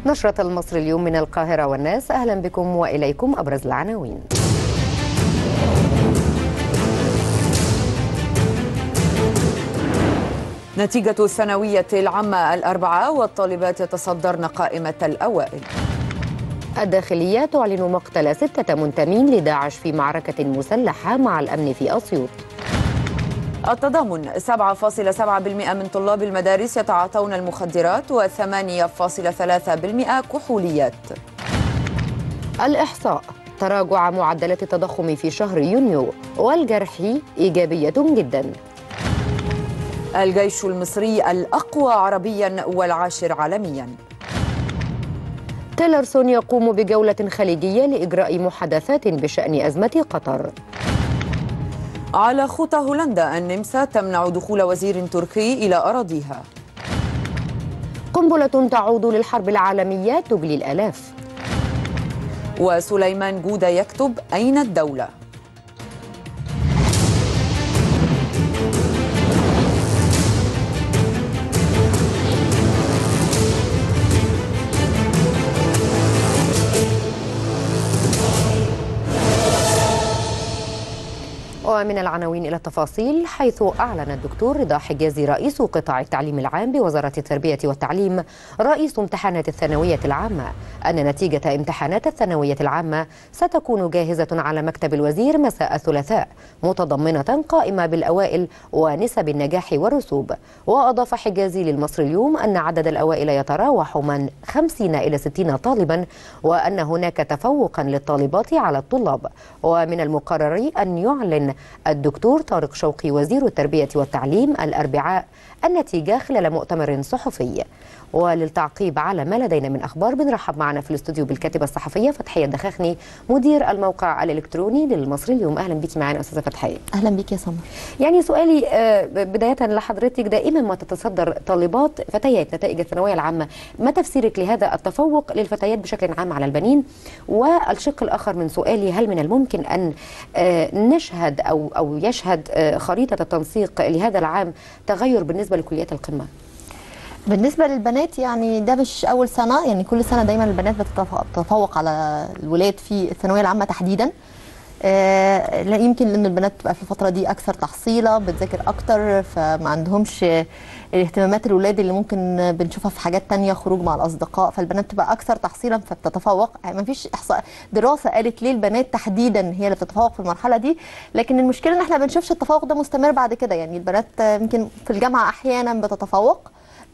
نشرة المصري اليوم من القاهرة والناس أهلا بكم وإليكم أبرز العناوين نتيجة الثانوية العامة الأربعاء والطالبات يتصدرن قائمة الأوائل الداخلية تعلن مقتل ستة منتمين لداعش في معركة مسلحة مع الأمن في أسيوط التضامن 7.7% من طلاب المدارس يتعاطون المخدرات و8.3% كحوليات الإحصاء تراجع معدلات التضخم في شهر يونيو والجرح إيجابية جدا الجيش المصري الأقوى عربيا والعاشر عالميا تيلرسون يقوم بجولة خليجية لإجراء محادثات بشأن أزمة قطر على خطى هولندا النمسا تمنع دخول وزير تركي إلى أراضيها قنبلة تعود للحرب العالمية تجلي الآلاف وسليمان جودة يكتب أين الدولة؟ ومن العناوين إلى التفاصيل حيث أعلن الدكتور رضا حجازي رئيس قطاع التعليم العام بوزارة التربية والتعليم رئيس امتحانات الثانوية العامة أن نتيجة امتحانات الثانوية العامة ستكون جاهزة على مكتب الوزير مساء الثلاثاء متضمنة قائمة بالأوائل ونسب النجاح والرسوب وأضاف حجازي للمصري اليوم أن عدد الأوائل يتراوح من 50 إلى 60 طالبا وأن هناك تفوقا للطالبات على الطلاب ومن المقرر أن يعلن الدكتور طارق شوقي وزير التربية والتعليم الأربعاء النتيجة خلال مؤتمر صحفي وللتعقيب على ما لدينا من أخبار بنرحب معنا في الاستوديو بالكاتبة الصحفية فتحية الدخاخني مدير الموقع الإلكتروني للمصري اليوم أهلا بك معنا أستاذة فتحية اهلا بك يا سمر يعني سؤالي آه، بداية لحضرتك دائما ما تتصدر طالبات فتيات نتائج الثانوية العامة ما تفسيرك لهذا التفوق للفتيات بشكل عام على البنين والشق الآخر من سؤالي هل من الممكن أن آه، نشهد أو أو يشهد آه، خريطة التنسيق لهذا العام تغير بالنسبة لكليات القمة بالنسبه للبنات يعني ده مش اول سنه يعني كل سنه دايما البنات بتتف- بتتفوق على الولاد في الثانويه العامه تحديدا آه، لا يمكن لان البنات بتبقى في الفتره دي اكثر تحصيلا بتذاكر اكتر فما عندهمش آه، الاهتمامات الولاد اللي ممكن بنشوفها في حاجات تانية خروج مع الاصدقاء فالبنات بتبقى اكثر تحصيلا فبتتفوق يعني ما فيش احصاء دراسه قالت ليه البنات تحديدا هي اللي بتتفوق في المرحله دي لكن المشكله ان احنا ما بنشوفش التفوق ده مستمر بعد كده يعني البنات آه، يمكن في الجامعه احيانا بتتفوق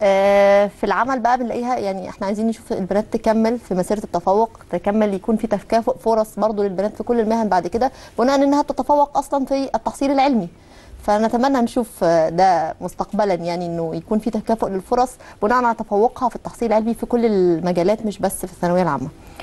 آه، في العمل بقى بنلاقيها يعني احنا عايزين نشوف البنات تكمل في مسيره التفوق تكمل يكون في تكافؤ فرص برضو للبنات في كل المهن بعد كده بناء انها بتتفوق اصلا في التحصيل العلمي فنتمنى نشوف آه، ده مستقبلا يعني انه يكون في تكافؤ للفرص بناء على تفوقها في التحصيل العلمي في كل المجالات مش بس في الثانويه العامه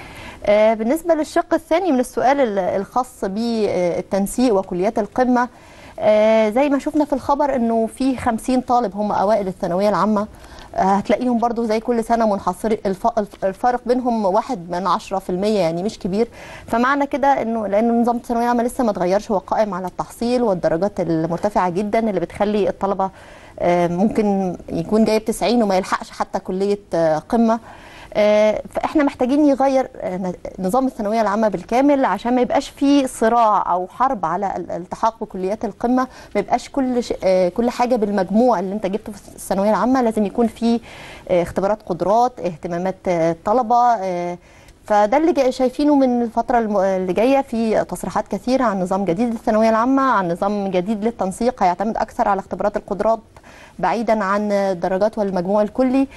آه، بالنسبه للشق الثاني من السؤال ال- الخاص بالتنسيق وكليات القمه آه، زي ما شفنا في الخبر انه في 50 طالب هم اوائل الثانويه العامه آه، هتلاقيهم برضو زي كل سنه منحصر الف- الفارق بينهم واحد من 10% يعني مش كبير فمعنى كده انه لانه نظام الثانويه العامه لسه ما اتغيرش هو قائم على التحصيل والدرجات المرتفعه جدا اللي بتخلي الطلبه آه، ممكن يكون جايب 90 وما يلحقش حتى كليه آه، قمه آه، فاحنا محتاجين يغير آه، ن- نظام الثانويه العامه بالكامل عشان ما يبقاش في صراع او حرب على ال- الالتحاق بكليات القمه ما يبقاش كل ش... آه، كل حاجه بالمجموع اللي انت جبته في الثانويه العامه لازم يكون في آه، اختبارات قدرات اهتمامات آه، الطلبه آه، فده اللي جاي شايفينه من الفترة الم- اللي جاية في تصريحات كثيرة عن نظام جديد للثانوية العامة عن نظام جديد للتنسيق هيعتمد أكثر على اختبارات القدرات بعيدا عن الدرجات والمجموع الكلي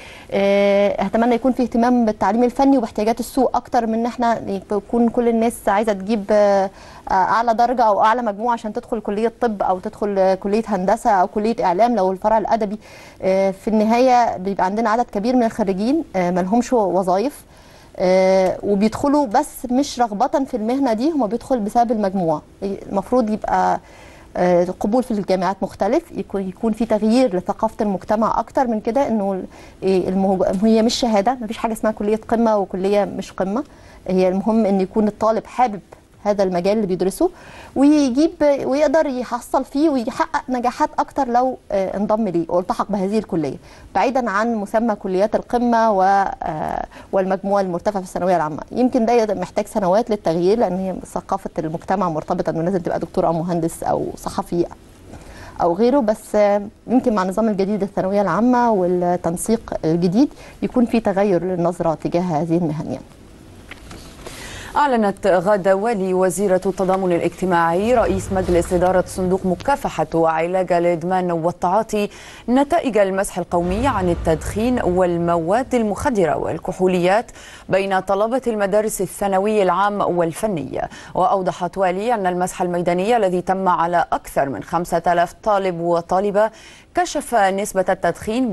آه، اتمنى يكون في اهتمام بالتعليم الفني وباحتياجات السوق اكتر من ان احنا يكون كل الناس عايزه تجيب آه، آه، اعلى درجه او اعلى مجموع عشان تدخل كليه طب او تدخل آه، كليه هندسه او كليه اعلام لو الفرع الادبي آه، في النهايه بيبقى عندنا عدد كبير من الخريجين آه، ملهمش وظائف آه، وبيدخلوا بس مش رغبة في المهنة دي هم بيدخل بسبب المجموع المفروض يبقى آه، القبول في الجامعات مختلف يكون يكون في تغيير لثقافة المجتمع أكتر من كده إنه ال- إيه الموج- هي مش شهادة مفيش حاجة اسمها كلية قمة وكلية مش قمة هي المهم إن يكون الطالب حابب هذا المجال اللي بيدرسه ويجيب ويقدر يحصل فيه ويحقق نجاحات اكتر لو آه، انضم ليه والتحق بهذه الكليه بعيدا عن مسمى كليات القمه و آه، والمجموع المرتفع في الثانويه العامه يمكن ده محتاج سنوات للتغيير لان هي ثقافه المجتمع مرتبطه انه لازم تبقى دكتور او مهندس او صحفي او غيره بس آه، يمكن مع النظام الجديد الثانويه العامه والتنسيق الجديد يكون في تغير للنظره تجاه هذه المهن يعني. أعلنت غادة والي وزيرة التضامن الاجتماعي رئيس مجلس إدارة صندوق مكافحة وعلاج الإدمان والتعاطي نتائج المسح القومي عن التدخين والمواد المخدرة والكحوليات بين طلبة المدارس الثانوي العام والفني وأوضحت والي أن المسح الميداني الذي تم على أكثر من 5000 طالب وطالبة كشف نسبة التدخين ب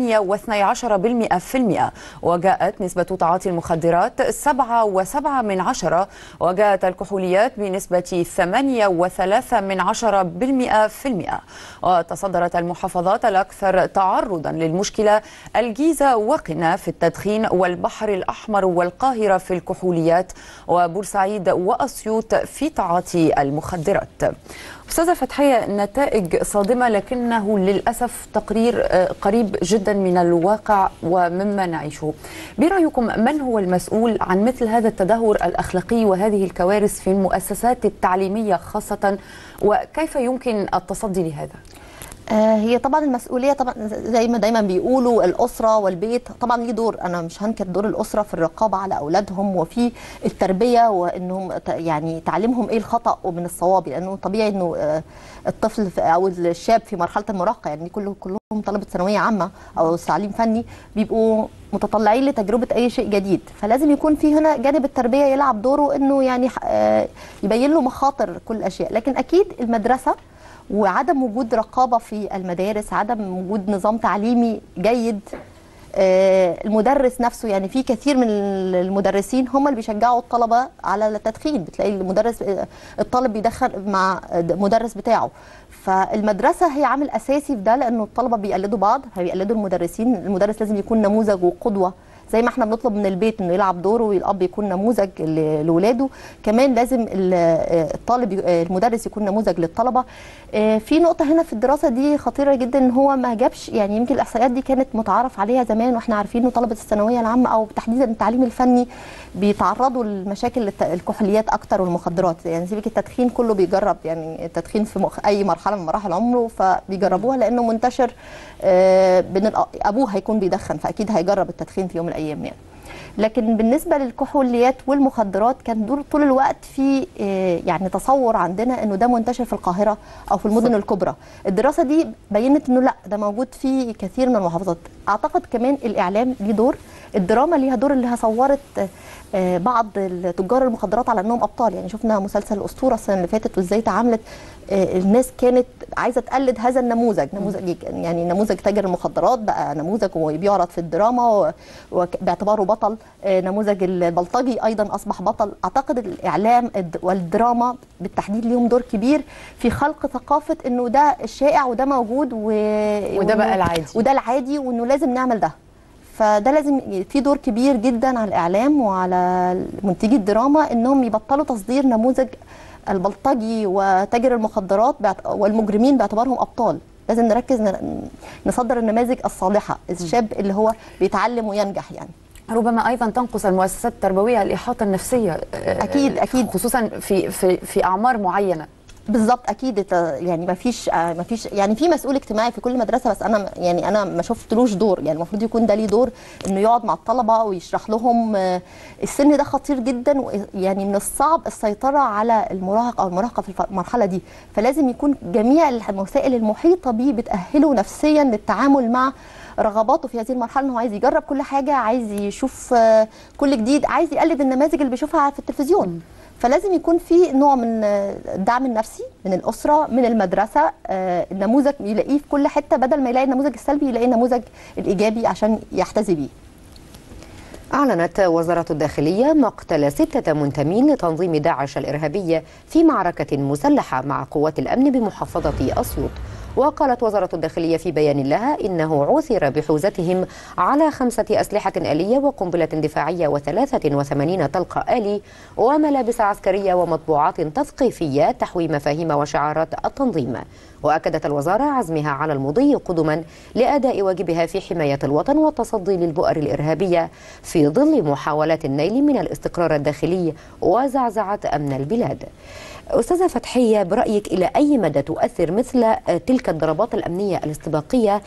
8.12% وجاءت نسبة تعاطي المخدرات 7.7 من عشرة وجاءت الكحوليات بنسبة 8.3 من عشرة بالمئة في المئة وتصدرت المحافظات الأكثر تعرضا للمشكلة الجيزة وقنا في التدخين والبحر الأحمر والقاهرة في الكحوليات وبورسعيد وأسيوط في تعاطي المخدرات أستاذة فتحية نتائج صادمة لكنه للأسف تقرير آه، قريب جدا من الواقع ومما نعيشه برأيكم من هو المسؤول عن مثل هذا التدهور الأخلاقي وهذه الكوارث في المؤسسات التعليمية خاصة وكيف يمكن التصدي لهذا؟ آه، هي طبعا المسؤوليه طبعا زي ما دايما بيقولوا الاسره والبيت طبعا ليه دور انا مش هنكر دور الاسره في الرقابه على اولادهم وفي التربيه وانهم ت- يعني تعليمهم ايه الخطا ومن الصواب لانه طبيعي انه آه، الطفل في- او الشاب في مرحله المراهقه يعني كله كلهم طلبه ثانويه عامه او تعليم فني بيبقوا متطلعين لتجربه اي شيء جديد فلازم يكون في هنا جانب التربيه يلعب دوره انه يعني آه، يبين له مخاطر كل الاشياء لكن اكيد المدرسه وعدم وجود رقابه في المدارس عدم وجود نظام تعليمي جيد آه، المدرس نفسه يعني في كثير من المدرسين هم اللي بيشجعوا الطلبه على التدخين بتلاقي المدرس آه، الطالب بيدخن مع المدرس بتاعه فالمدرسه هي عامل اساسي في ده لانه الطلبه بيقلدوا بعض بيقلدوا المدرسين المدرس لازم يكون نموذج وقدوه زي ما احنا بنطلب من البيت انه يلعب دوره والاب يكون نموذج ل- لاولاده كمان لازم ال- آه، الطالب ي- آه، المدرس يكون نموذج للطلبه آه، في نقطه هنا في الدراسه دي خطيره جدا ان هو ما جابش يعني يمكن الاحصائيات دي كانت متعارف عليها زمان واحنا عارفين ان طلبه الثانويه العامه او تحديدا التعليم الفني بيتعرضوا لمشاكل الت- الكحوليات اكتر والمخدرات يعني سيبك التدخين كله بيجرب يعني التدخين في مخ اي مرحله من مراحل عمره فبيجربوها لانه منتشر آه، بين الأ- ابوه هيكون بيدخن فاكيد هيجرب التدخين في يوم من الايام يعني لكن بالنسبه للكحوليات والمخدرات كان دور طول الوقت في آه، يعني تصور عندنا انه ده منتشر في القاهره او في المدن الكبرى الدراسه دي بينت انه لا ده موجود في كثير من المحافظات اعتقد كمان الاعلام ليه دور الدراما ليها دور اللي صورت آه، بعض تجار المخدرات على انهم ابطال يعني شفنا مسلسل الاسطوره السنه اللي فاتت وازاي تعاملت آه، الناس كانت عايزه تقلد هذا النموذج نموذج يعني نموذج تاجر المخدرات بقى نموذج وبيعرض في الدراما و- وك- باعتباره بطل آه، نموذج البلطجي ايضا اصبح بطل اعتقد الاعلام الد- والدراما بالتحديد ليهم دور كبير في خلق ثقافه انه ده الشائع وده موجود و... وده بقى وإنه- العادي. وده العادي وانه لازم نعمل ده فده لازم ي- في دور كبير جدا على الاعلام وعلى منتجي الدراما انهم يبطلوا تصدير نموذج البلطجي وتاجر المخدرات باعت- والمجرمين باعتبارهم ابطال لازم نركز ن- نصدر النماذج الصالحه الشاب اللي هو بيتعلم وينجح يعني ربما ايضا تنقص المؤسسات التربويه الاحاطه النفسيه آه، أكيد- أكيد. خصوصا في في في اعمار معينه بالظبط اكيد الت- يعني ما فيش ما فيش يعني في مسؤول اجتماعي في كل مدرسه بس انا يعني انا ما شفتلوش دور يعني المفروض يكون ده ليه دور انه يقعد مع الطلبه ويشرح لهم آه، السن ده خطير جدا و- يعني من الصعب السيطره على المراهق او المراهقه في الف- المرحله دي فلازم يكون جميع الوسائل المحيطه بيه بتاهله نفسيا للتعامل مع رغباته في هذه المرحله ان هو عايز يجرب كل حاجه عايز يشوف آه، كل جديد عايز يقلد النماذج اللي بيشوفها في التلفزيون فلازم يكون في نوع من آه، الدعم النفسي من الاسره من المدرسه آه، النموذج يلاقيه في كل حته بدل ما يلاقي النموذج السلبي يلاقي النموذج الايجابي عشان يحتذي بيه أعلنت وزارة الداخلية مقتل ستة منتمين لتنظيم داعش الإرهابي في معركة مسلحة مع قوات الأمن بمحافظة أسيوط وقالت وزارة الداخلية في بيان لها إنه عثر بحوزتهم على خمسة أسلحة آلية وقنبلة دفاعية و83 طلق آلي وملابس عسكرية ومطبوعات تثقيفية تحوي مفاهيم وشعارات التنظيم وأكدت الوزارة عزمها على المضي قدما لأداء واجبها في حماية الوطن والتصدي للبؤر الإرهابية في ظل محاولات النيل من الاستقرار الداخلي وزعزعة أمن البلاد أستاذة فتحية برأيك إلى أي مدى تؤثر مثل تلك الضربات الأمنية الاستباقية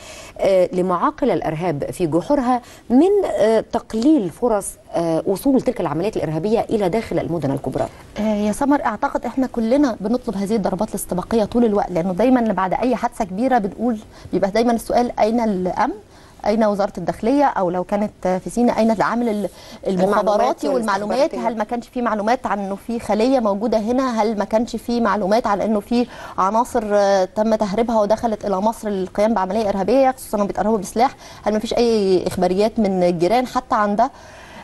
لمعاقل الإرهاب في جحورها من تقليل فرص وصول تلك العمليات الإرهابية إلى داخل المدن الكبرى يا سمر اعتقد احنا كلنا بنطلب هذه الضربات الاستباقيه طول الوقت لانه دايما بعد اي حادثه كبيره بنقول بيبقى دايما السؤال اين الامن اين وزاره الداخليه او لو كانت في سينا اين العامل المخابراتي والمعلومات هل ما كانش في معلومات عن انه في خليه موجوده هنا هل ما كانش في معلومات عن انه في عناصر تم تهريبها ودخلت الى مصر للقيام بعمليه ارهابيه خصوصا انهم بيتقربوا بسلاح هل ما فيش اي اخباريات من الجيران حتى عن ده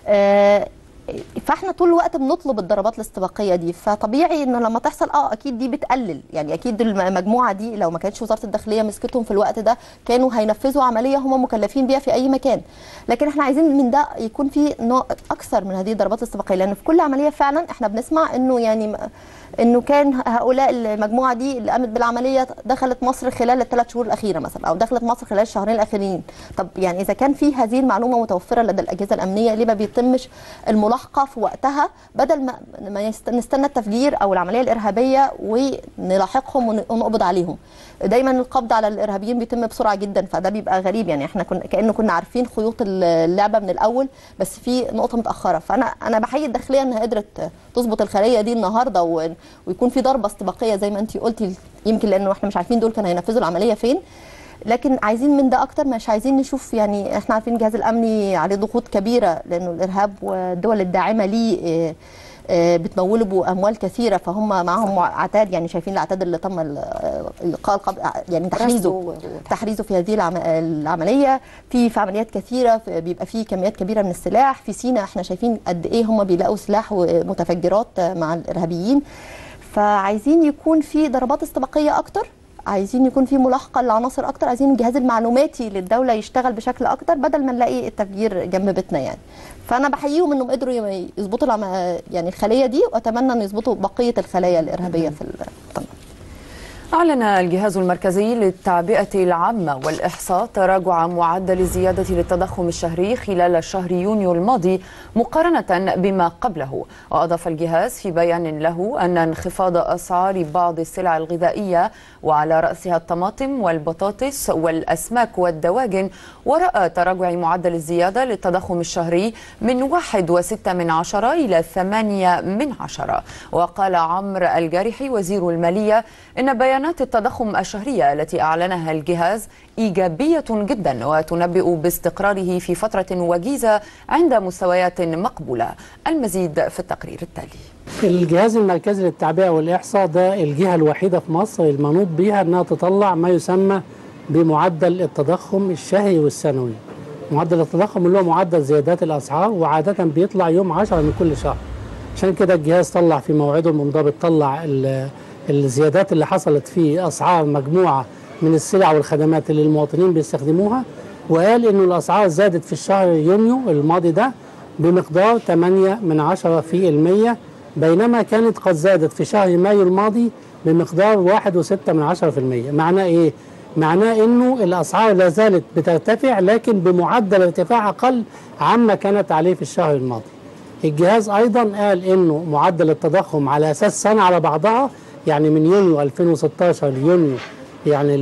آه فاحنا طول الوقت بنطلب الضربات الاستباقيه دي فطبيعي انه لما تحصل اه اكيد دي بتقلل يعني اكيد المجموعه دي لو ما كانتش وزاره الداخليه مسكتهم في الوقت ده كانوا هينفذوا عمليه هم مكلفين بيها في اي مكان لكن احنا عايزين من ده يكون في نوع اكثر من هذه الضربات الاستباقيه لان في كل عمليه فعلا احنا بنسمع انه يعني انه كان هؤلاء المجموعه دي اللي قامت بالعمليه دخلت مصر خلال الثلاث شهور الاخيره مثلا او دخلت مصر خلال الشهرين الاخيرين طب يعني اذا كان في هذه المعلومه متوفره لدى الاجهزه الامنيه ليه ما بيتمش الملاحقه في وقتها بدل ما ما نستنى التفجير او العمليه الارهابيه ونلاحقهم ونقبض عليهم دايما القبض على الارهابيين بيتم بسرعه جدا فده بيبقى غريب يعني احنا كنا كانه كنا عارفين خيوط اللعبه من الاول بس في نقطه متاخره فانا انا بحيي الداخليه انها قدرت تظبط الخليه دي النهارده و... ويكون في ضربه استباقيه زي ما انت قلتي يمكن لانه احنا مش عارفين دول كانوا هينفذوا العمليه فين لكن عايزين من ده اكتر مش عايزين نشوف يعني احنا عارفين الجهاز الامني عليه ضغوط كبيره لانه الارهاب والدول الداعمه ليه بتموله باموال كثيره فهم معاهم عتاد يعني شايفين العتاد اللي تم القاء يعني تحريزه تحريزه في هذه العمليه في في عمليات كثيره بيبقى في كميات كبيره من السلاح في سينا احنا شايفين قد ايه هم بيلاقوا سلاح ومتفجرات مع الارهابيين فعايزين يكون في ضربات استباقيه اكتر عايزين يكون في ملاحقه للعناصر اكتر عايزين الجهاز المعلوماتي للدوله يشتغل بشكل اكتر بدل ما نلاقي التفجير جنب بيتنا يعني فانا بحييهم انهم قدروا يظبطوا يعني الخليه دي واتمنى ان يظبطوا بقيه الخلايا الارهابيه في الوطن أعلن الجهاز المركزي للتعبئة العامة والإحصاء تراجع معدل الزيادة للتضخم الشهري خلال شهر يونيو الماضي مقارنة بما قبله وأضاف الجهاز في بيان له أن انخفاض أسعار بعض السلع الغذائية وعلى رأسها الطماطم والبطاطس والأسماك والدواجن وراء تراجع معدل الزيادة للتضخم الشهري من واحد وستة من عشرة إلى ثمانية من عشرة وقال عمرو الجارحي وزير المالية إن بيان بيانات التضخم الشهرية التي أعلنها الجهاز إيجابية جدا وتنبئ باستقراره في فترة وجيزة عند مستويات مقبولة المزيد في التقرير التالي الجهاز المركزي للتعبئة والإحصاء ده الجهة الوحيدة في مصر المنوط بها أنها تطلع ما يسمى بمعدل التضخم الشهري والسنوي معدل التضخم اللي هو معدل زيادات الأسعار وعادة بيطلع يوم 10 من كل شهر عشان كده الجهاز طلع في موعده المنضبط طلع الزيادات اللي حصلت في اسعار مجموعه من السلع والخدمات اللي المواطنين بيستخدموها وقال انه الاسعار زادت في الشهر يونيو الماضي ده بمقدار 8 من 10 في المية بينما كانت قد زادت في شهر مايو الماضي بمقدار 1 و6 من 10 في المية معناه ايه؟ معناه انه الاسعار لا زالت بترتفع لكن بمعدل ارتفاع اقل عما كانت عليه في الشهر الماضي الجهاز ايضا قال انه معدل التضخم على اساس سنه على بعضها يعني من يونيو 2016 ليونيو يعني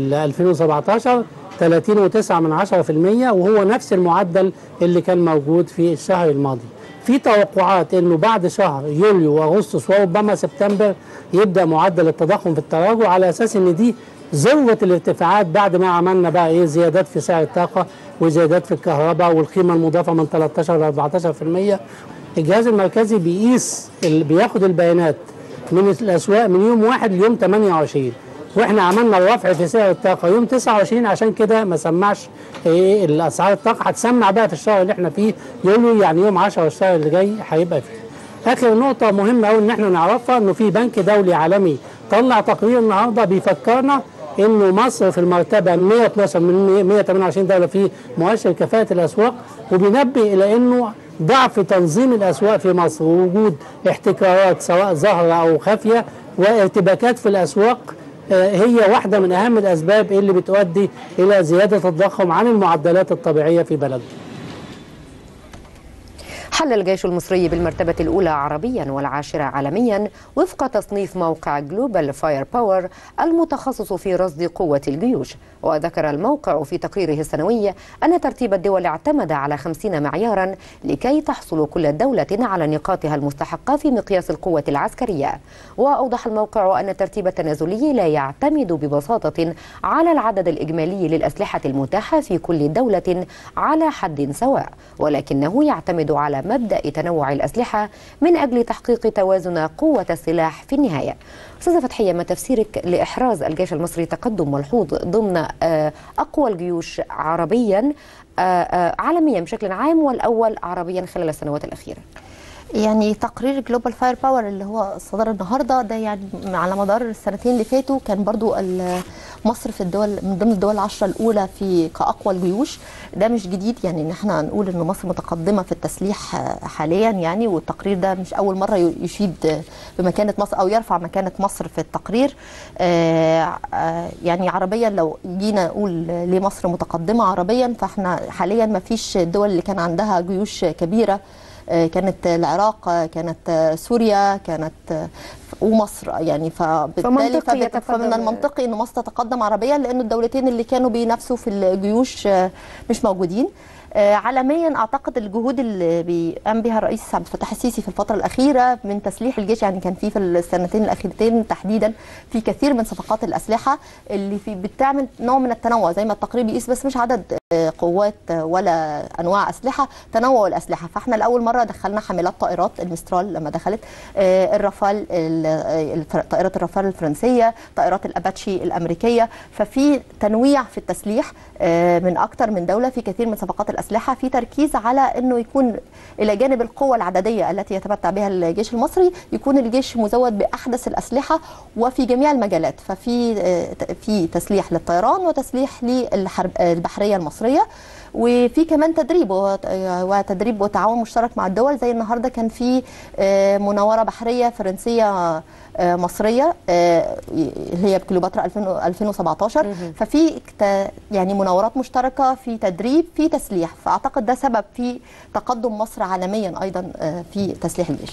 2017 30.9 من 10% وهو نفس المعدل اللي كان موجود في الشهر الماضي في توقعات انه بعد شهر يوليو واغسطس وربما سبتمبر يبدا معدل التضخم في التراجع على اساس ان دي ذروه الارتفاعات بعد ما عملنا بقى ايه زيادات في سعر الطاقه وزيادات في الكهرباء والقيمه المضافه من 13 ل 14% الجهاز المركزي بيقيس بياخد البيانات من الاسواق من يوم 1 ليوم 28 واحنا عملنا الرفع في سعر الطاقه يوم 29 عشان كده ما سمعش ايه الاسعار الطاقه هتسمع بقى في الشهر اللي احنا فيه يوليو يعني يوم 10 الشهر اللي جاي هيبقى فيه. اخر نقطه مهمه قوي ان احنا نعرفها انه في بنك دولي عالمي طلع تقرير النهارده بيفكرنا انه مصر في المرتبه 112 من 128 دوله في مؤشر كفاءه الاسواق وبينبه الى انه ضعف تنظيم الاسواق في مصر ووجود احتكارات سواء ظاهره او خافيه وارتباكات في الاسواق آه، هي واحده من اهم الاسباب اللي بتؤدي الى زياده التضخم عن المعدلات الطبيعيه في بلدنا. حل الجيش المصري بالمرتبة الأولى عربيا والعاشرة عالميا وفق تصنيف موقع جلوبال فاير باور المتخصص في رصد قوة الجيوش وذكر الموقع في تقريره السنوي أن ترتيب الدول اعتمد على خمسين معيارا لكي تحصل كل دولة على نقاطها المستحقة في مقياس القوة العسكرية وأوضح الموقع أن الترتيب التنازلي لا يعتمد ببساطة على العدد الإجمالي للأسلحة المتاحة في كل دولة على حد سواء ولكنه يعتمد على مبدأ تنوع الأسلحة من أجل تحقيق توازن قوة السلاح في النهاية أستاذة فتحية ما تفسيرك لإحراز الجيش المصري تقدم ملحوظ ضمن آه، أقوى الجيوش عربيا آه، آه، عالميا بشكل عام والأول عربيا خلال السنوات الأخيرة يعني تقرير جلوبال فاير باور اللي هو صدر النهارده ده يعني على مدار السنتين اللي فاتوا كان برضو ال- مصر في الدول من ضمن الدول العشرة الأولى في كأقوى الجيوش ده مش جديد يعني إن احنا نقول إن مصر متقدمة في التسليح آه، حاليا يعني والتقرير ده مش أول مرة ي- يشيد آه، بمكانة مصر أو يرفع مكانة مصر في التقرير آه، آه، يعني عربيا لو جينا نقول ليه مصر متقدمة عربيا فاحنا حاليا ما فيش الدول اللي كان عندها جيوش كبيرة آه، كانت العراق آه، كانت آه، سوريا كانت آه، ومصر يعني فبالتالي فمنطقي فبت- يتقدم- فمن المنطقي ان مصر تتقدم عربيا لان الدولتين اللي كانوا بينافسوا في الجيوش آه، مش موجودين آه، عالميا اعتقد الجهود اللي بيقام بها الرئيس عبد الفتاح السيسي في الفتره الاخيره من تسليح الجيش يعني كان في في السنتين الاخيرتين تحديدا في كثير من صفقات الاسلحه اللي في بتعمل نوع من التنوع زي ما التقرير بيقيس بس مش عدد آه، قوات آه، ولا انواع اسلحه تنوع الاسلحه فاحنا لاول مره دخلنا حاملات طائرات المسترال لما دخلت آه، الرافال ال- آه، الفر- طائرات الرافال الفرنسيه طائرات الاباتشي الامريكيه ففي تنويع في التسليح آه، من اكتر من دوله في كثير من صفقات الاسلحه في تركيز على انه يكون الى جانب القوه العدديه التي يتمتع بها الجيش المصري يكون الجيش مزود باحدث الاسلحه وفي جميع المجالات ففي آه، ت- في تسليح للطيران وتسليح للبحريه المصريه وفي كمان تدريب وت- وتدريب وتعاون مشترك مع الدول زي النهارده كان في آه، مناوره بحريه فرنسيه آه، مصريه آه، اللي هي بكليوباترا 2000 2017 ففي ت- يعني مناورات مشتركه في تدريب في تسليح فاعتقد ده سبب في تقدم مصر عالميا ايضا آه، في تسليح الجيش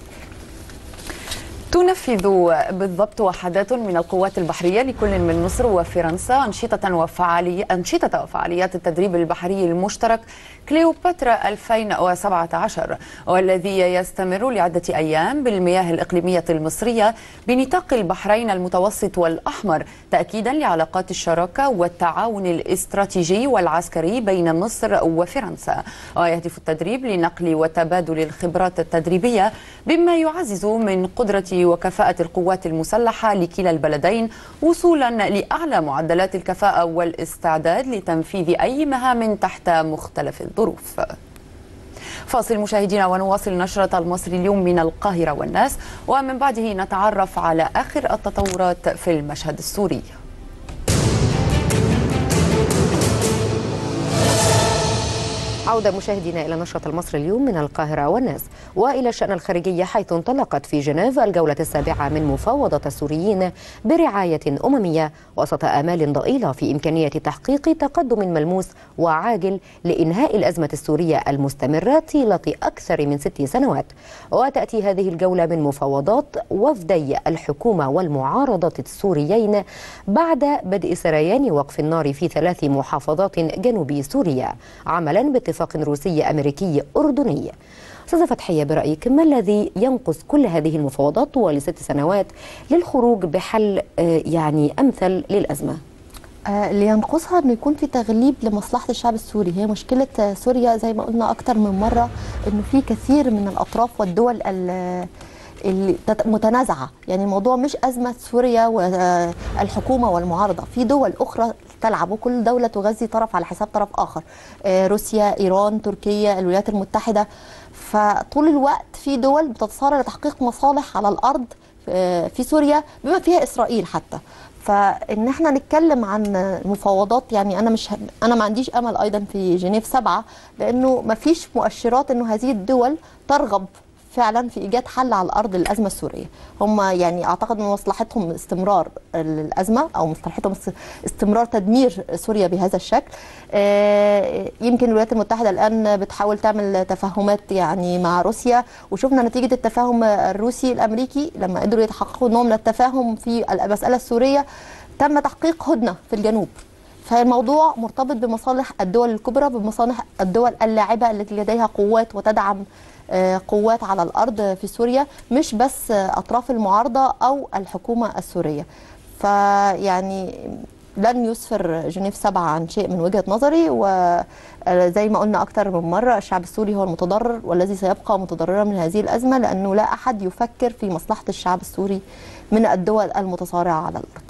تنفذ بالضبط وحدات من القوات البحرية لكل من مصر وفرنسا أنشطة وفعالي أنشطة وفعاليات التدريب البحري المشترك كليوباترا 2017 والذي يستمر لعدة أيام بالمياه الإقليمية المصرية بنطاق البحرين المتوسط والأحمر تأكيدا لعلاقات الشراكة والتعاون الاستراتيجي والعسكري بين مصر وفرنسا ويهدف التدريب لنقل وتبادل الخبرات التدريبية بما يعزز من قدرة وكفاءة القوات المسلحة لكلا البلدين وصولا لأعلى معدلات الكفاءة والاستعداد لتنفيذ أي مهام تحت مختلف الظروف فاصل مشاهدينا ونواصل نشرة المصري اليوم من القاهرة والناس ومن بعده نتعرف على آخر التطورات في المشهد السوري عودة مشاهدينا إلى نشرة المصري اليوم من القاهرة والناس وإلى الشأن الخارجي حيث انطلقت في جنيف الجولة السابعة من مفاوضة السوريين برعاية أممية وسط آمال ضئيلة في إمكانية تحقيق تقدم ملموس وعاجل لإنهاء الأزمة السورية المستمرة طيلة أكثر من ست سنوات وتأتي هذه الجولة من مفاوضات وفدي الحكومة والمعارضة السوريين بعد بدء سريان وقف النار في ثلاث محافظات جنوب سوريا عملا باتفاق روسي أمريكي أردني أستاذة فتحية برأيك ما الذي ينقص كل هذه المفاوضات طوال ست سنوات للخروج بحل آه، يعني أمثل للأزمة؟ آه، اللي ينقصها انه يكون في تغليب لمصلحه الشعب السوري هي مشكله آه، سوريا زي ما قلنا اكتر من مره انه في كثير من الاطراف والدول ال- اللي تت- متنازعه يعني الموضوع مش ازمه سوريا والحكومه والمعارضه في دول اخرى تلعب وكل دوله تغذي طرف على حساب طرف اخر آه، روسيا ايران تركيا الولايات المتحده فطول الوقت في دول بتتصارع لتحقيق مصالح على الارض آه، في سوريا بما فيها اسرائيل حتى فان احنا نتكلم عن المفاوضات يعني انا مش ه... انا ما عنديش امل ايضا في جنيف سبعة لانه ما فيش مؤشرات انه هذه الدول ترغب فعلا في ايجاد حل على الارض للازمه السوريه هم يعني اعتقد من مصلحتهم استمرار الازمه او مصلحتهم است- استمرار تدمير سوريا بهذا الشكل آه، يمكن الولايات المتحده الان بتحاول تعمل تفاهمات يعني مع روسيا وشفنا نتيجه التفاهم الروسي الامريكي لما قدروا يتحققوا نوع من التفاهم في المساله السوريه تم تحقيق هدنه في الجنوب فالموضوع مرتبط بمصالح الدول الكبرى بمصالح الدول اللاعبه التي لديها قوات وتدعم آه، قوات على الارض في سوريا مش بس آه، اطراف المعارضه او الحكومه السوريه فيعني لن يسفر جنيف سبعة عن شيء من وجهة نظري وزي ما قلنا أكتر من مرة الشعب السوري هو المتضرر والذي سيبقى متضررا من هذه الأزمة لأنه لا أحد يفكر في مصلحة الشعب السوري من الدول المتصارعة على الأرض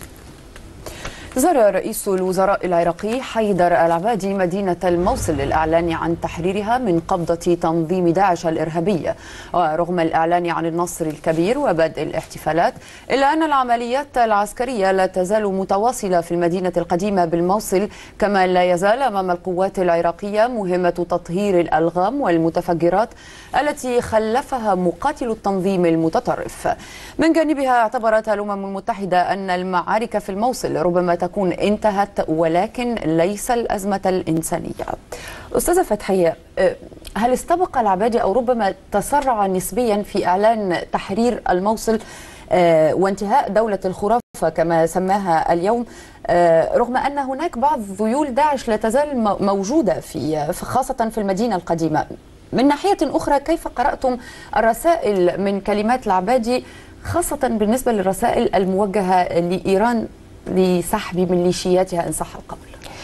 زار رئيس الوزراء العراقي حيدر العبادي مدينة الموصل للإعلان عن تحريرها من قبضة تنظيم داعش الإرهابي ورغم الإعلان عن النصر الكبير وبدء الاحتفالات إلا أن العمليات العسكرية لا تزال متواصلة في المدينة القديمة بالموصل كما لا يزال أمام القوات العراقية مهمة تطهير الألغام والمتفجرات التي خلفها مقاتل التنظيم المتطرف من جانبها اعتبرت الأمم المتحدة أن المعارك في الموصل ربما تكون انتهت ولكن ليس الأزمة الإنسانية أستاذة فتحية أه، هل استبق العبادي أو ربما تسرع نسبيا في إعلان تحرير الموصل أه، وانتهاء دولة الخرافة كما سماها اليوم أه، رغم أن هناك بعض ذيول داعش لا تزال م- موجودة في في- خاصة في المدينة القديمة من ناحية أخرى كيف قرأتم الرسائل من كلمات العبادي خاصة بالنسبة للرسائل الموجهة لإيران لسحب ميليشياتها إن صح القول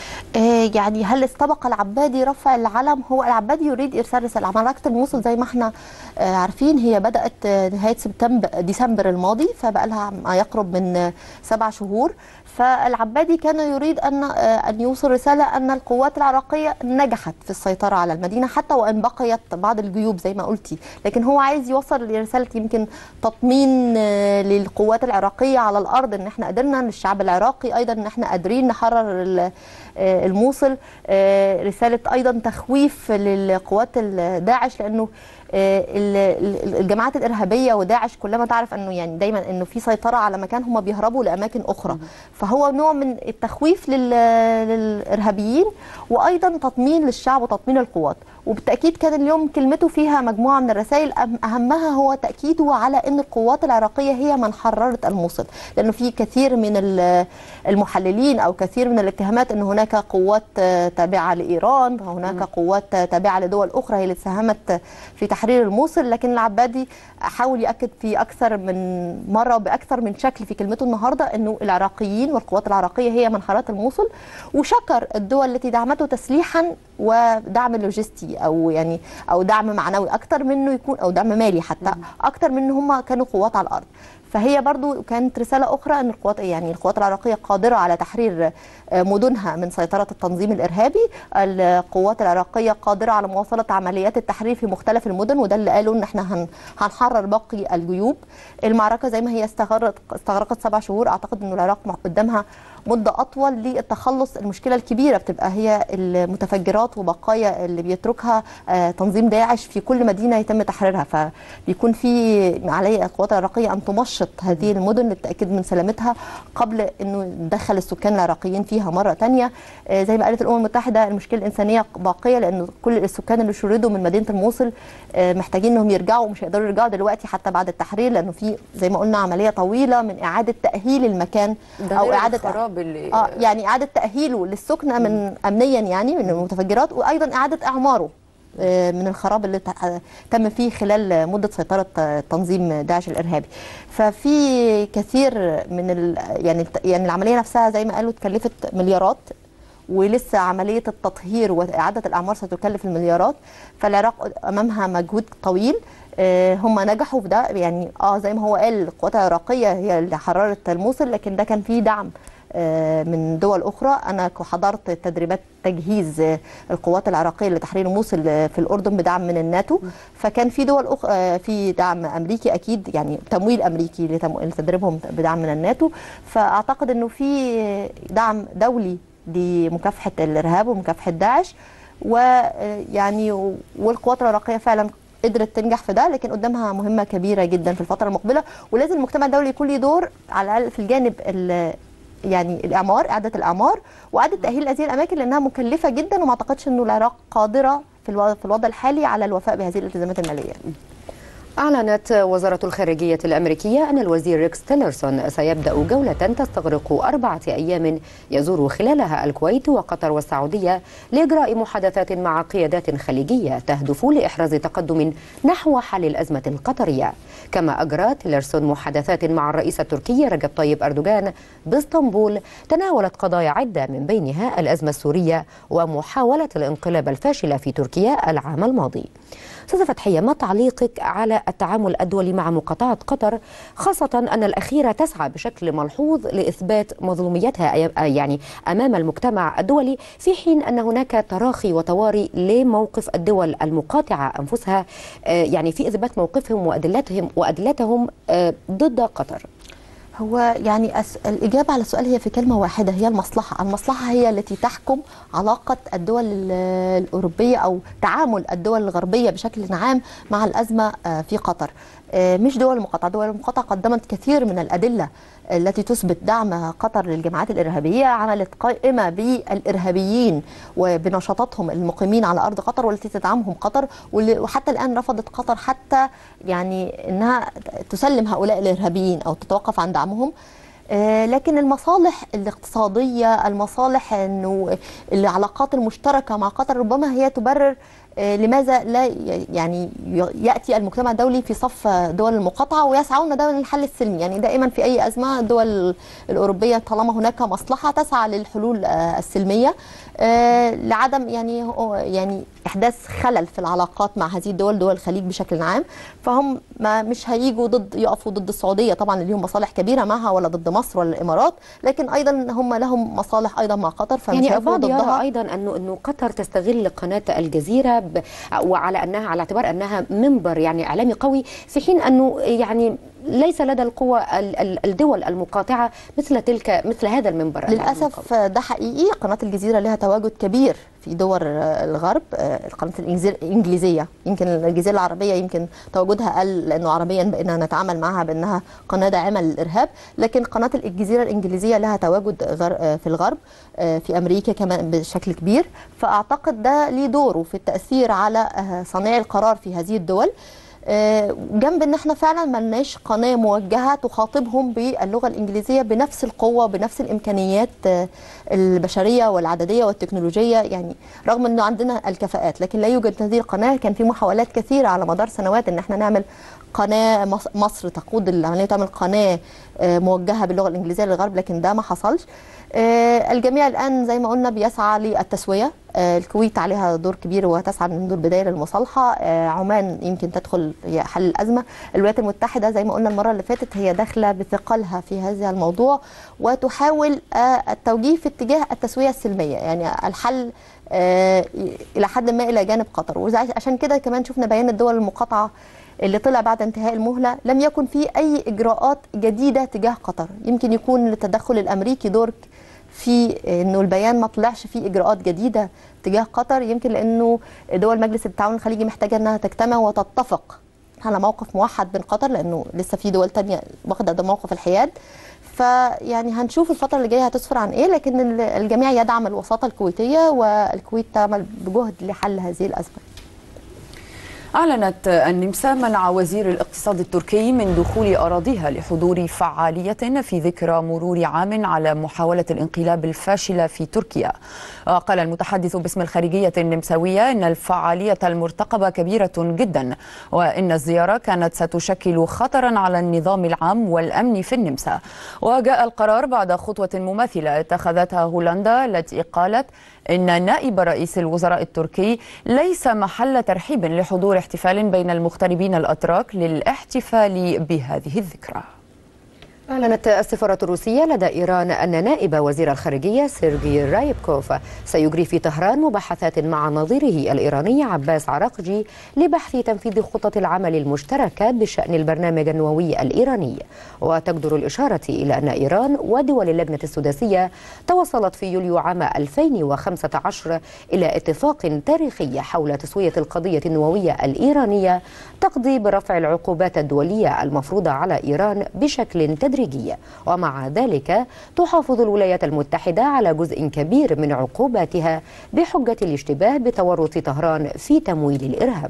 آه، يعني هل استبق العبادي رفع العلم هو العبادي يريد ارسال رساله معركه الموصل زي ما احنا آه، عارفين هي بدات آه، نهايه سبتمبر ديسمبر الماضي فبقى لها ما يقرب من آه، سبع شهور فالعبادي كان يريد ان آه، ان يوصل رساله ان القوات العراقيه نجحت في السيطره على المدينه حتى وان بقيت بعض الجيوب زي ما قلتي لكن هو عايز يوصل رساله يمكن تطمين آه، للقوات العراقيه على الارض ان احنا قدرنا للشعب العراقي ايضا ان احنا قادرين نحرر ال- آه، الموصل آه، رساله ايضا تخويف للقوات ال- داعش لانه آه، ال- ال- الجماعات الارهابيه وداعش كلما تعرف انه يعني دايما انه في سيطره على مكان هم بيهربوا لاماكن اخرى فهو نوع من التخويف لل- للارهابيين وايضا تطمين للشعب وتطمين القوات وبالتاكيد كان اليوم كلمته فيها مجموعه من الرسائل أهم- اهمها هو تاكيده على ان القوات العراقيه هي من حررت الموصل لانه في كثير من ال- المحللين او كثير من الاتهامات ان هناك قوات آه، تابعه لايران وهناك قوات آه، تابعه لدول اخرى هي اللي ساهمت في تحرير الموصل لكن العبادي حاول ياكد في اكثر من مره وباكثر من شكل في كلمته النهارده انه العراقيين والقوات العراقيه هي من حررت الموصل وشكر الدول التي دعمته تسليحا ودعم لوجستي او يعني او دعم معنوي اكثر منه يكون او دعم مالي حتى اكثر من ان هم كانوا قوات على الارض فهي برضو كانت رسالة أخرى أن القوات يعني القوات العراقية قادرة على تحرير آه، مدنها من سيطرة التنظيم الإرهابي القوات العراقية قادرة على مواصلة عمليات التحرير في مختلف المدن وده اللي قالوا أن احنا هن هنحرر باقي الجيوب المعركة زي ما هي استغرقت استغرقت سبع شهور أعتقد أن العراق قدامها مدة أطول للتخلص المشكلة الكبيرة بتبقى هي المتفجرات وبقايا اللي بيتركها آه، تنظيم داعش في كل مدينة يتم تحريرها فبيكون في علي القوات العراقية أن تمشط هذه المدن للتأكيد من سلامتها قبل أنه ندخل السكان العراقيين فيها مرة تانية آه، زي ما قالت الأمم المتحدة المشكلة الإنسانية باقية لأنه كل السكان اللي شردوا من مدينة الموصل آه، محتاجين أنهم يرجعوا ومش هيقدروا يرجعوا دلوقتي حتى بعد التحرير لأنه في زي ما قلنا عملية طويلة من إعادة تأهيل المكان ده أو غير إعادة الخراب اللي اه يعني اعاده تاهيله للسكنه من امنيا يعني من المتفجرات وايضا اعاده اعماره آه، من الخراب اللي ت- تم فيه خلال مده سيطره آه، تنظيم داعش الارهابي ففي كثير من ال يعني الت- يعني العمليه نفسها زي ما قالوا اتكلفت مليارات ولسه عمليه التطهير واعاده الاعمار ستكلف المليارات فالعراق امامها مجهود طويل آه، هم نجحوا في ده يعني اه زي ما هو قال القوات العراقيه هي اللي حررت الموصل لكن ده كان فيه دعم آه، من دول اخرى انا ك- حضرت تدريبات تجهيز آه، القوات العراقيه لتحرير موصل آه، في الاردن بدعم من الناتو فكان في دول أخرى في دعم امريكي اكيد يعني تمويل امريكي لتم- لتدريبهم بدعم من الناتو فاعتقد انه في دعم دولي لمكافحه الارهاب ومكافحه داعش ويعني والقوات العراقيه فعلا قدرت تنجح في ده لكن قدامها مهمه كبيره جدا في الفتره المقبله ولازم المجتمع الدولي يكون له دور على الاقل في الجانب ال- يعني الاعمار اعاده الاعمار واعاده تاهيل هذه الاماكن لانها مكلفه جدا وما اعتقدش انه العراق قادره في الوضع, في الوضع الحالي على الوفاء بهذه الالتزامات الماليه أعلنت وزارة الخارجية الأمريكية أن الوزير ريكس تيلرسون سيبدأ جولة تستغرق أربعة أيام يزور خلالها الكويت وقطر والسعودية لإجراء محادثات مع قيادات خليجية تهدف لإحراز تقدم نحو حل الأزمة القطرية كما أجرى تيلرسون محادثات مع الرئيس التركي رجب طيب أردوغان باسطنبول تناولت قضايا عدة من بينها الأزمة السورية ومحاولة الانقلاب الفاشلة في تركيا العام الماضي أستاذة فتحية ما تعليقك على التعامل الدولي مع مقاطعة قطر خاصة أن الأخيرة تسعى بشكل ملحوظ لإثبات مظلوميتها يعني أمام المجتمع الدولي في حين أن هناك تراخي وتواري لموقف الدول المقاطعة أنفسها آه، يعني في إثبات موقفهم وأدلتهم وأدلتهم آه، ضد قطر هو يعني أس... الإجابة على السؤال هي في كلمة واحدة هي المصلحة المصلحة هي التي تحكم علاقة الدول ال- الأوروبية أو تعامل الدول الغربية بشكل عام مع الأزمة آه، في قطر آه، مش دول المقاطعة دول المقاطعة قدمت كثير من الأدلة التي تثبت دعم قطر للجماعات الإرهابية عملت قائمة بالإرهابيين وبنشاطاتهم المقيمين على أرض قطر والتي تدعمهم قطر واللي- وحتى الآن رفضت قطر حتى يعني أنها تسلم هؤلاء الإرهابيين أو تتوقف عن دعمهم آه، لكن المصالح الاقتصادية المصالح انه العلاقات المشتركة مع قطر ربما هي تبرر آه، لماذا لا ي- يعني ي- ياتي المجتمع الدولي في صف دول المقاطعه ويسعون دائما للحل السلمي يعني دائما في اي ازمه الدول الاوروبيه طالما هناك مصلحه تسعى للحلول آه، السلميه آه، لعدم يعني هو- يعني احداث خلل في العلاقات مع هذه الدول دول الخليج بشكل عام فهم ما مش هيجوا ضد يقفوا ضد السعوديه طبعا اللي لهم مصالح كبيره معها ولا ضد مصر ولا الامارات لكن ايضا هم لهم مصالح ايضا مع قطر فمش يعني هيقفوا البعض يرى ضدها ايضا انه انه قطر تستغل قناه الجزيره ب... وعلى انها على اعتبار انها منبر يعني اعلامي قوي في حين انه يعني ليس لدى القوى ال- ال- الدول المقاطعه مثل تلك مثل هذا المنبر الإعلامي القوي. للاسف ده حقيقي قناه الجزيره لها تواجد كبير في دول آه، الغرب آه، القناه الإنجليزي- الانجليزيه يمكن الجزيره العربيه يمكن تواجدها قل لانه عربيا بقينا نتعامل معها بانها قناه داعمه للارهاب لكن قناه الجزيره الانجليزيه لها تواجد غر- آه، في الغرب آه، في امريكا كمان بشكل كبير فاعتقد ده ليه دوره في التاثير على آه، صانعي القرار في هذه الدول آه، جنب ان احنا فعلا ملناش قناه موجهه تخاطبهم باللغه الانجليزيه بنفس القوه بنفس الامكانيات آه، البشريه والعدديه والتكنولوجيه يعني رغم انه عندنا الكفاءات لكن لا يوجد هذه القناه كان في محاولات كثيره على مدار سنوات ان احنا نعمل قناه مص- مصر تقود العمليه تعمل قناه آه، موجهه باللغه الانجليزيه للغرب لكن ده ما حصلش آه، الجميع الان زي ما قلنا بيسعى للتسويه آه، الكويت عليها دور كبير وتسعى منذ البدايه للمصالحه آه، عمان يمكن تدخل في حل الازمه الولايات المتحده زي ما قلنا المره اللي فاتت هي داخله بثقلها في هذا الموضوع وتحاول آه، التوجيه في اتجاه التسويه السلميه يعني الحل آه، الى حد ما الى جانب قطر وعشان كده كمان شفنا بيان الدول المقاطعه اللي طلع بعد انتهاء المهله لم يكن فيه اي اجراءات جديده تجاه قطر يمكن يكون للتدخل الامريكي دور في انه البيان ما طلعش فيه اجراءات جديده تجاه قطر يمكن لانه دول مجلس التعاون الخليجي محتاجه انها تجتمع وتتفق على موقف موحد بين قطر لانه لسه في دول تانية واخده ده موقف الحياد فيعني هنشوف الفتره اللي جايه هتسفر عن ايه لكن ال- الجميع يدعم الوساطه الكويتيه والكويت تعمل بجهد لحل هذه الازمه أعلنت النمسا منع وزير الاقتصاد التركي من دخول أراضيها لحضور فعالية في ذكرى مرور عام على محاولة الانقلاب الفاشلة في تركيا قال المتحدث باسم الخارجية النمساوية أن الفعالية المرتقبة كبيرة جدا وأن الزيارة كانت ستشكل خطرا على النظام العام والأمن في النمسا وجاء القرار بعد خطوة مماثلة اتخذتها هولندا التي قالت إن نائب رئيس الوزراء التركي ليس محل ترحيب لحضور احتفال بين المغتربين الأتراك للاحتفال بهذه الذكرى أعلنت السفارة الروسية لدى إيران أن نائب وزير الخارجية سيرجي رايبكوف سيجري في طهران مباحثات مع نظيره الإيراني عباس عراقجي لبحث تنفيذ خطط العمل المشتركة بشأن البرنامج النووي الإيراني وتجدر الإشارة إلى أن إيران ودول اللجنة السداسية توصلت في يوليو عام 2015 إلى اتفاق تاريخي حول تسوية القضية النووية الإيرانية تقضي برفع العقوبات الدولية المفروضة على إيران بشكل تدريجي ومع ذلك تحافظ الولايات المتحدة على جزء كبير من عقوباتها بحجة الاشتباه بتورط طهران في تمويل الإرهاب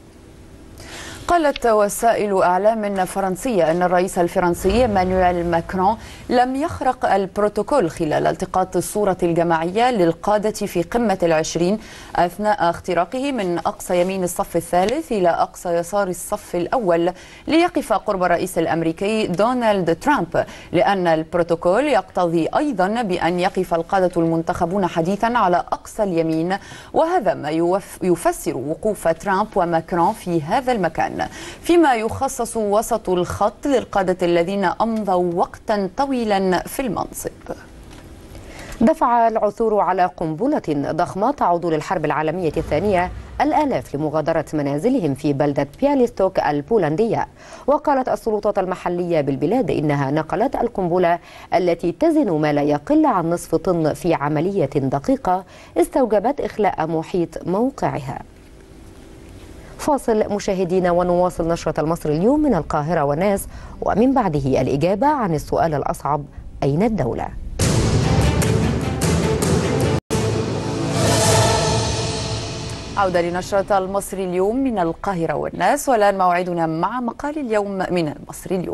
قالت وسائل أعلام فرنسية أن الرئيس الفرنسي مانويل ماكرون لم يخرق البروتوكول خلال التقاط الصورة الجماعية للقادة في قمة العشرين أثناء اختراقه من أقصى يمين الصف الثالث إلى أقصى يسار الصف الأول ليقف قرب الرئيس الأمريكي دونالد ترامب لأن البروتوكول يقتضي أيضا بأن يقف القادة المنتخبون حديثا على أقصى اليمين وهذا ما يفسر وقوف ترامب وماكرون في هذا المكان فيما يخصص وسط الخط للقادة الذين أمضوا وقتا طويلا في المنصب دفع العثور على قنبلة ضخمة تعود للحرب العالمية الثانية الآلاف لمغادرة منازلهم في بلدة بياليستوك البولندية وقالت السلطات المحلية بالبلاد إنها نقلت القنبلة التي تزن ما لا يقل عن نصف طن في عملية دقيقة استوجبت إخلاء محيط موقعها فاصل مشاهدينا ونواصل نشرة المصر اليوم من القاهرة والناس ومن بعده الإجابة عن السؤال الأصعب أين الدولة؟ عودة لنشرة المصري اليوم من القاهرة والناس والآن موعدنا مع مقال اليوم من المصري اليوم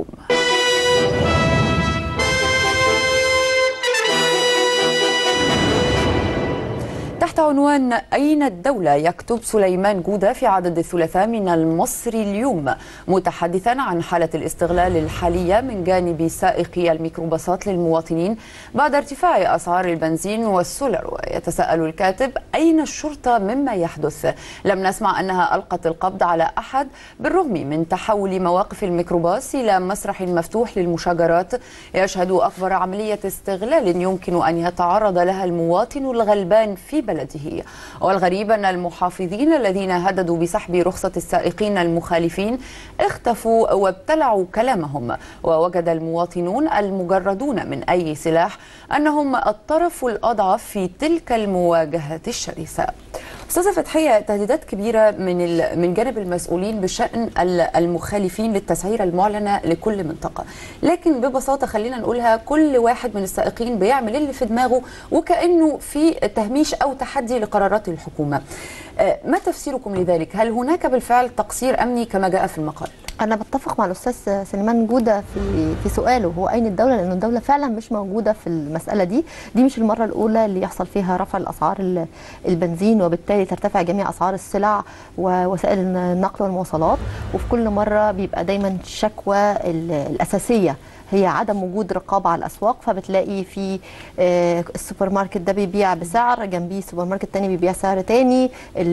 تحت عنوان أين الدولة يكتب سليمان جودة في عدد الثلاثاء من المصري اليوم متحدثا عن حالة الاستغلال الحالية من جانب سائقي الميكروباصات للمواطنين بعد ارتفاع أسعار البنزين والسولر ويتساءل الكاتب أين الشرطة مما يحدث لم نسمع أنها ألقت القبض على أحد بالرغم من تحول مواقف الميكروباص إلى مسرح مفتوح للمشاجرات يشهد أكبر عملية استغلال يمكن أن يتعرض لها المواطن الغلبان في بلده والغريب أن المحافظين الذين هددوا بسحب رخصة السائقين المخالفين اختفوا وابتلعوا كلامهم ووجد المواطنون المجردون من أي سلاح أنهم الطرف الأضعف في تلك المواجهة الشرسة استاذه فتحيه تهديدات كبيره من من جانب المسؤولين بشان المخالفين للتسعيره المعلنه لكل منطقه لكن ببساطه خلينا نقولها كل واحد من السائقين بيعمل اللي في دماغه وكانه في تهميش او تحدي لقرارات الحكومه ما تفسيركم لذلك هل هناك بالفعل تقصير امني كما جاء في المقال انا بتفق مع الاستاذ سليمان جوده في في سؤاله هو اين الدوله لان الدوله فعلا مش موجوده في المساله دي دي مش المره الاولى اللي يحصل فيها رفع الاسعار البنزين وبالتالي ترتفع جميع اسعار السلع ووسائل النقل والمواصلات وفي كل مره بيبقى دايما الشكوى الاساسيه هي عدم وجود رقابه على الاسواق فبتلاقي في السوبر ماركت ده بيبيع بسعر جنبيه سوبر ماركت تاني بيبيع سعر تاني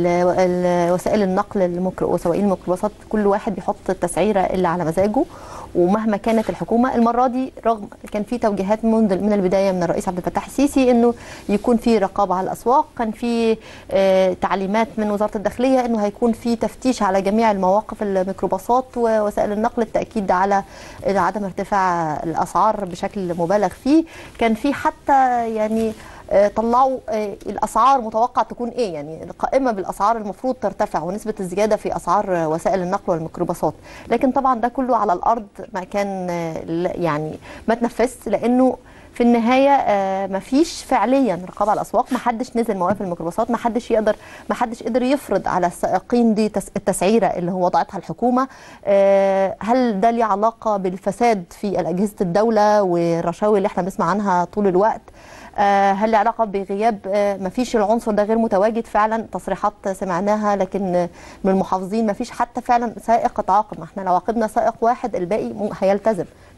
وسائل النقل وسواقين الميكروباصات كل واحد بيحط التسعيره اللي على مزاجه ومهما كانت الحكومه المره دي رغم كان في توجيهات منذ من البدايه من الرئيس عبد الفتاح السيسي انه يكون في رقابه على الاسواق كان في تعليمات من وزاره الداخليه انه هيكون في تفتيش على جميع المواقف الميكروباصات ووسائل النقل التاكيد على عدم ارتفاع الاسعار بشكل مبالغ فيه كان في حتى يعني طلعوا الاسعار متوقع تكون ايه يعني القائمه بالاسعار المفروض ترتفع ونسبه الزياده في اسعار وسائل النقل والميكروباصات لكن طبعا ده كله على الارض ما كان يعني ما تنفذش لانه في النهايه ما فيش فعليا رقابه على الاسواق ما حدش نزل مواقف الميكروباصات ما حدش يقدر ما حدش قدر يفرض على السائقين دي التسعيره اللي هو وضعتها الحكومه هل ده ليه علاقه بالفساد في اجهزه الدوله والرشاوي اللي احنا بنسمع عنها طول الوقت هل له علاقه بغياب ما فيش العنصر ده غير متواجد فعلا تصريحات سمعناها لكن من المحافظين ما فيش حتى فعلا سائق اتعاقب ما احنا لو عاقبنا سائق واحد الباقي هيلتزم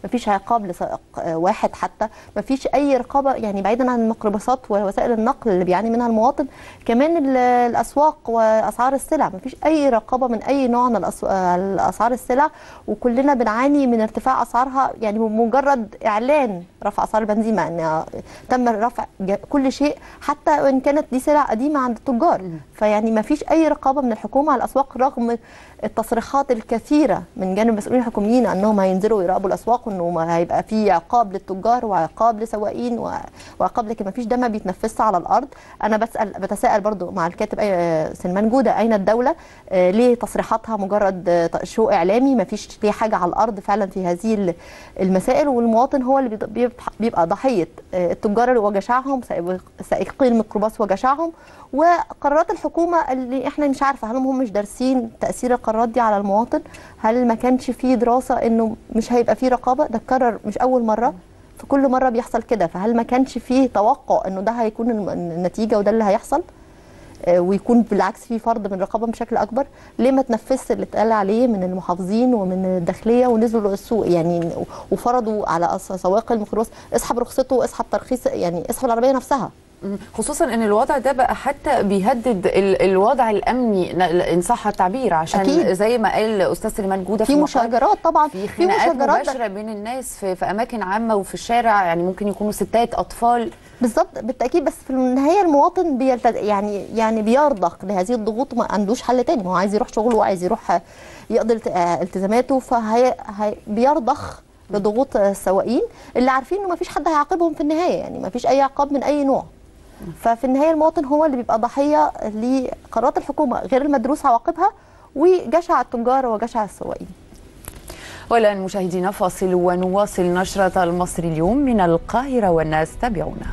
مفيش عقاب لسائق آه، واحد حتى مفيش اي رقابه يعني بعيدا عن الميكروباصات ووسائل النقل اللي بيعاني منها المواطن كمان ال- الاسواق واسعار السلع مفيش اي رقابه من اي نوع من الأس- آه، اسعار السلع وكلنا بنعاني من ارتفاع اسعارها يعني بمجرد اعلان رفع اسعار البنزين مع ان تم رفع ج- كل شيء حتى وان كانت دي سلع قديمه عند التجار فيعني ما فيش اي رقابه من الحكومه على الاسواق رغم التصريحات الكثيره من جانب المسؤولين الحكوميين انهم هينزلوا يراقبوا الاسواق وانه ما هيبقى في عقاب للتجار وعقاب لسواقين و- وعقاب لكن ما فيش ده ما بيتنفذش على الارض انا بسال بتساءل برضو مع الكاتب أي- سلمان جوده اين الدوله آه، ليه تصريحاتها مجرد آه، شو اعلامي ما فيش ليه حاجه على الارض فعلا في هذه ال- المسائل والمواطن هو اللي بيض- بيبح- بيبقى ضحيه آه، التجار وجشعهم سائق- سائقي الميكروباص وجشعهم وقرارات الحكومه اللي احنا مش عارفه هل هم مش دارسين تاثير القرارات دي على المواطن هل ما كانش في دراسه انه مش هيبقى في رقابه ده اتكرر مش اول مره في كل مره بيحصل كده فهل ما كانش فيه توقع انه ده هيكون الم- النتيجه وده اللي هيحصل آه، ويكون بالعكس في فرض من رقابه بشكل اكبر ليه ما تنفذش اللي اتقال عليه من المحافظين ومن الداخليه ونزلوا السوق يعني وفرضوا على أس- سواق الميكروباص اسحب رخصته اسحب ترخيص يعني اسحب العربيه نفسها مم. خصوصا ان الوضع ده بقى حتى بيهدد ال- الوضع الامني ن- ان صح التعبير عشان أكيد. زي ما قال استاذ سليمان جوده في المقال، مشاجرات طبعا في خناقات مشاجرات مباشره بين الناس في, في اماكن عامه وفي الشارع يعني ممكن يكونوا ستات اطفال بالظبط بالتاكيد بس في النهايه المواطن بيلتد يعني يعني بيرضخ لهذه الضغوط ما عندوش حل تاني ما هو عايز يروح شغله وعايز يروح يقضي الت- آه، التزاماته فهي هي بيرضخ لضغوط السواقين اللي عارفين انه ما فيش حد هيعاقبهم في النهايه يعني ما فيش اي عقاب من اي نوع ففي النهايه المواطن هو اللي بيبقى ضحيه لقرارات الحكومه غير المدروس عواقبها وجشع التجار وجشع السواقين والان مشاهدينا فاصل ونواصل نشره المصري اليوم من القاهره والناس تابعونا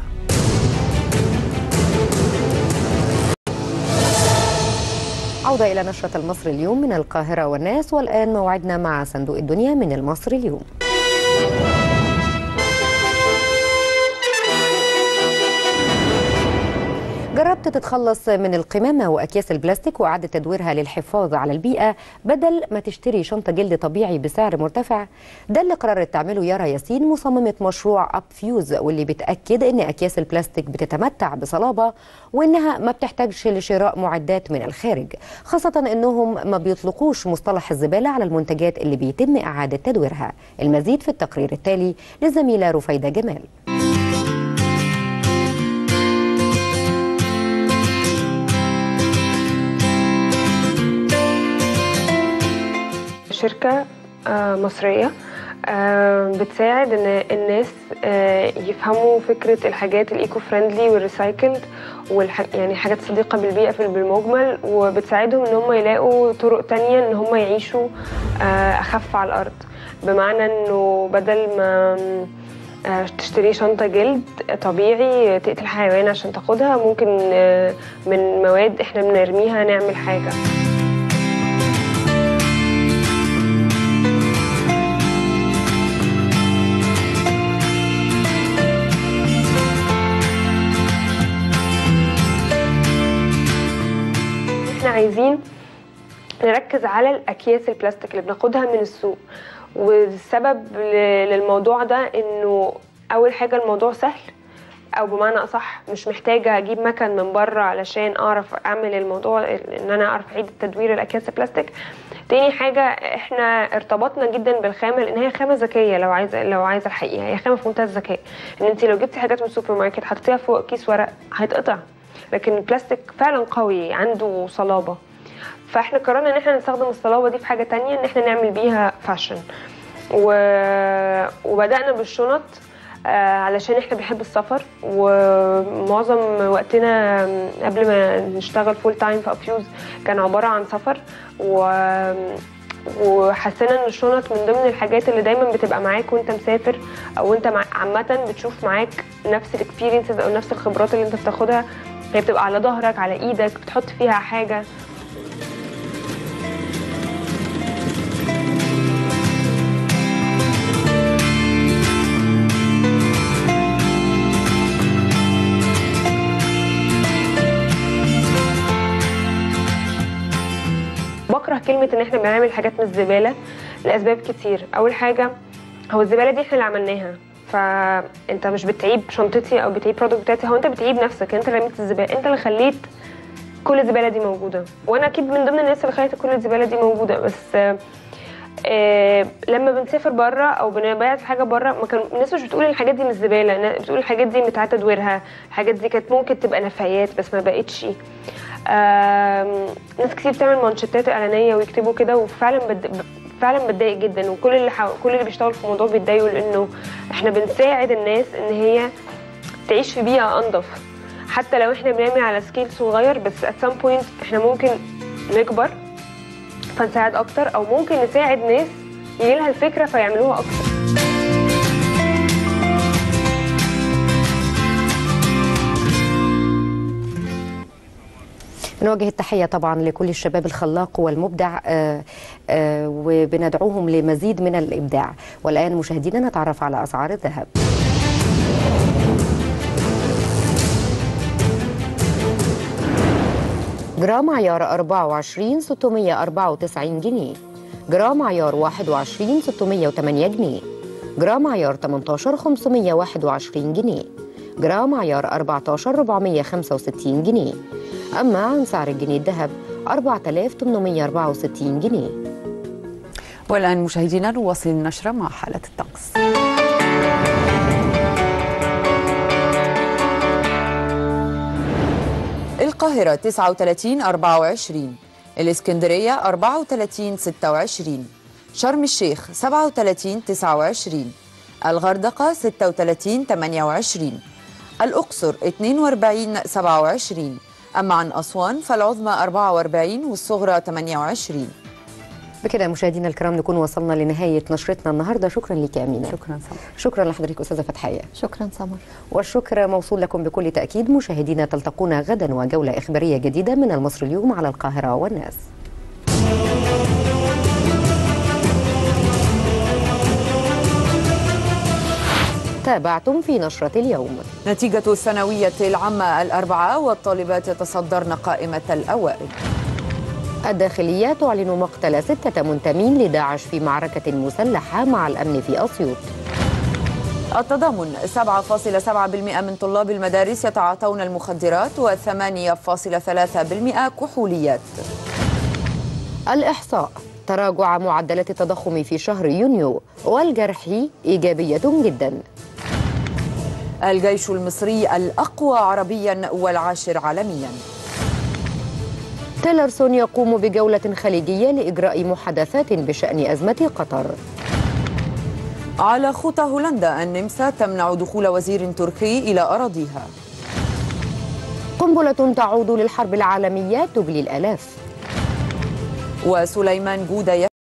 عودة إلى نشرة المصري اليوم من القاهرة والناس والآن موعدنا مع صندوق الدنيا من المصري اليوم جربت تتخلص من القمامة وأكياس البلاستيك وإعادة تدويرها للحفاظ على البيئة بدل ما تشتري شنطة جلد طبيعي بسعر مرتفع ده اللي قررت تعمله يارا ياسين مصممة مشروع أب فيوز واللي بتأكد إن أكياس البلاستيك بتتمتع بصلابة وإنها ما بتحتاجش لشراء معدات من الخارج خاصة إنهم ما بيطلقوش مصطلح الزبالة على المنتجات اللي بيتم إعادة تدويرها المزيد في التقرير التالي للزميلة رفيدة جمال شركة آه، مصرية آه، بتساعد ان الناس آه، يفهموا فكرة الحاجات الايكو فريندلي والريسايكلد والح... يعني حاجات صديقة بالبيئة في بالمجمل وبتساعدهم ان هم يلاقوا طرق تانية ان هم يعيشوا آه، اخف على الارض بمعنى انه بدل ما آه، تشتري شنطة جلد طبيعي تقتل حيوان عشان تاخدها ممكن آه، من مواد احنا بنرميها نعمل حاجة احنا عايزين نركز على الاكياس البلاستيك اللي بناخدها من السوق والسبب ل- للموضوع ده انه اول حاجه الموضوع سهل او بمعنى اصح مش محتاجه اجيب مكن من بره علشان اعرف اعمل الموضوع ان انا اعرف اعيد تدوير الاكياس البلاستيك تاني حاجه احنا ارتبطنا جدا بالخامه لان هي خامه ذكيه لو عايزه لو عايزه الحقيقه هي خامه في منتهى الذكاء ان انت لو جبتي حاجات من السوبر ماركت حطيتيها فوق كيس ورق هيتقطع لكن البلاستيك فعلا قوي عنده صلابه فاحنا قررنا ان احنا نستخدم الصلابه دي في حاجه تانية ان احنا نعمل بيها فاشن و... وبدانا بالشنط آه، علشان احنا بنحب السفر ومعظم وقتنا قبل ما نشتغل فول تايم في ابيوز كان عباره عن سفر و وحسينا ان الشنط من ضمن الحاجات اللي دايما بتبقى معاك وانت مسافر او انت مع- عامه بتشوف معاك نفس الاكسبيرينسز او نفس الخبرات اللي انت بتاخدها هي بتبقى على ظهرك على ايدك بتحط فيها حاجه بكره كلمة إن إحنا بنعمل حاجات من الزبالة لأسباب كتير، أول حاجة هو الزباله دي احنا اللي عملناها فانت مش بتعيب شنطتي او بتعيب برودكت بتاعتي هو انت بتعيب نفسك انت اللي رميت الزباله انت اللي خليت كل الزباله دي موجوده وانا اكيد من ضمن الناس اللي خلت كل الزباله دي موجوده بس آه آه لما بنسافر بره او بنبيع حاجه بره ما كان الناس مش بتقول الحاجات دي مش زباله الناس بتقول الحاجات دي متعه تدويرها الحاجات دي كانت ممكن تبقى نفايات بس ما بقتش آم، ناس كتير بتعمل مانشيتات اعلانيه ويكتبوا كده وفعلا بد... فعلا بتضايق جدا وكل اللي حو... كل اللي بيشتغلوا في الموضوع بيتضايقوا لانه احنا بنساعد الناس ان هي تعيش في بيئه انظف حتى لو احنا بنعمل على سكيل صغير بس at some point احنا ممكن نكبر فنساعد اكتر او ممكن نساعد ناس يجيلها الفكره فيعملوها اكتر نوجه التحية طبعا لكل الشباب الخلاق والمبدع آه، آه، وبندعوهم لمزيد من الإبداع والآن مشاهدينا نتعرف على أسعار الذهب جرام عيار 24 694 جنيه جرام عيار 21 608 جنيه جرام عيار 18 521 جنيه جرام عيار 14 465 جنيه أما عن سعر الجنيه الذهب 4864 جنيه والآن مشاهدينا نواصل النشرة مع حالة الطقس القاهرة 39 24 الإسكندرية 34 26 شرم الشيخ 37 29 الغردقة 36 28 الأقصر 42 27 أما عن أسوان فالعظمى 44 والصغرى 28 بكده مشاهدينا الكرام نكون وصلنا لنهاية نشرتنا النهاردة شكرا لك يا أمينة شكرا سمر شكرا لحضرتك أستاذة فتحية شكرا سمر والشكر موصول لكم بكل تأكيد مشاهدينا تلتقون غدا وجولة إخبارية جديدة من المصر اليوم على القاهرة والناس تابعتم في نشرة اليوم نتيجة الثانوية العامة الأربعاء والطالبات يتصدرن قائمة الأوائل الداخلية تعلن مقتل ستة منتمين لداعش في معركة مسلحة مع الأمن في أسيوط التضامن 7.7% من طلاب المدارس يتعاطون المخدرات و8.3% كحوليات الإحصاء تراجع معدلات التضخم في شهر يونيو والجرح إيجابية جدا الجيش المصري الأقوى عربيا والعاشر عالميا تيلرسون يقوم بجولة خليجية لإجراء محادثات بشأن أزمة قطر على خطى هولندا النمسا تمنع دخول وزير تركي إلى أراضيها قنبلة تعود للحرب العالمية تجلي الآلاف وسليمان جودة